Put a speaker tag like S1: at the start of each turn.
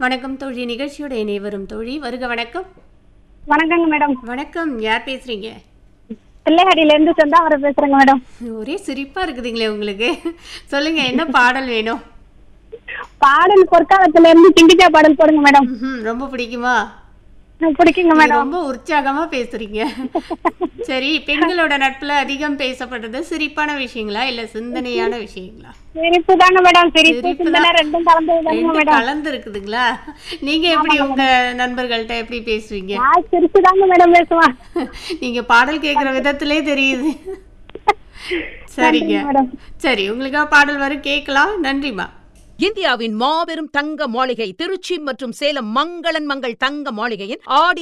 S1: வணக்கம் தோழி நிகழ்ச்சியோட இணை வரும் தோழி வருக வணக்கம்
S2: வணக்கங்க மேடம்
S1: வணக்கம் யார் பேசுறீங்க
S2: பிள்ளையாடியில இருந்து செந்தாவர பேசுறேங்க மேடம்
S1: ஒரே சிரிப்பா இருக்குதுங்களே உங்களுக்கு சொல்லுங்க என்ன பாடல் வேணும்
S2: பாடல் பொற்காலத்துல இருந்து சிங்கிச்சா பாடல் போடுங்க மேடம்
S1: ம்ஹும், ரொம்ப பிடிக்குமா
S2: எனக்கு பிடிக்குங்க
S1: நீங்க
S2: மேடம்
S1: ரொம்ப உற்சாகமா பேசுறீங்க சரி பெண்களோட நட்புல அதிகம் பேசப்படுறது சிரிப்பான விஷயங்களா இல்ல சிந்தனையான விஷயங்களா
S2: சிரிப்பு தாங்க மேடம் சிரிப்பு
S1: சிரிப்பு
S2: சிந்தனை
S1: தான்.
S2: ரெண்டும் கலந்தது தாங்க
S1: ரெண்டு
S2: மேடம்
S1: கலந்து இருக்குதுங்களா நீங்க எப்படி உங்க நண்பர்கள்ட்ட எப்படி பேசுவீங்க
S2: நான் சிரிப்பு தாங்க மேடம் பேசுவேன்
S1: நீங்க பாடல் கேக்குற விதத்திலே தெரியுது சரிங்க
S2: மேடம்
S1: சரி உங்களுக்காக பாடல் வரும் கேட்கலாம் நன்றிமா
S3: இந்தியாவின் மாபெரும் தங்க மாளிகை திருச்சி மற்றும் சேலம் மங்களன் மங்கள் தங்க மாளிகையின் ஆடி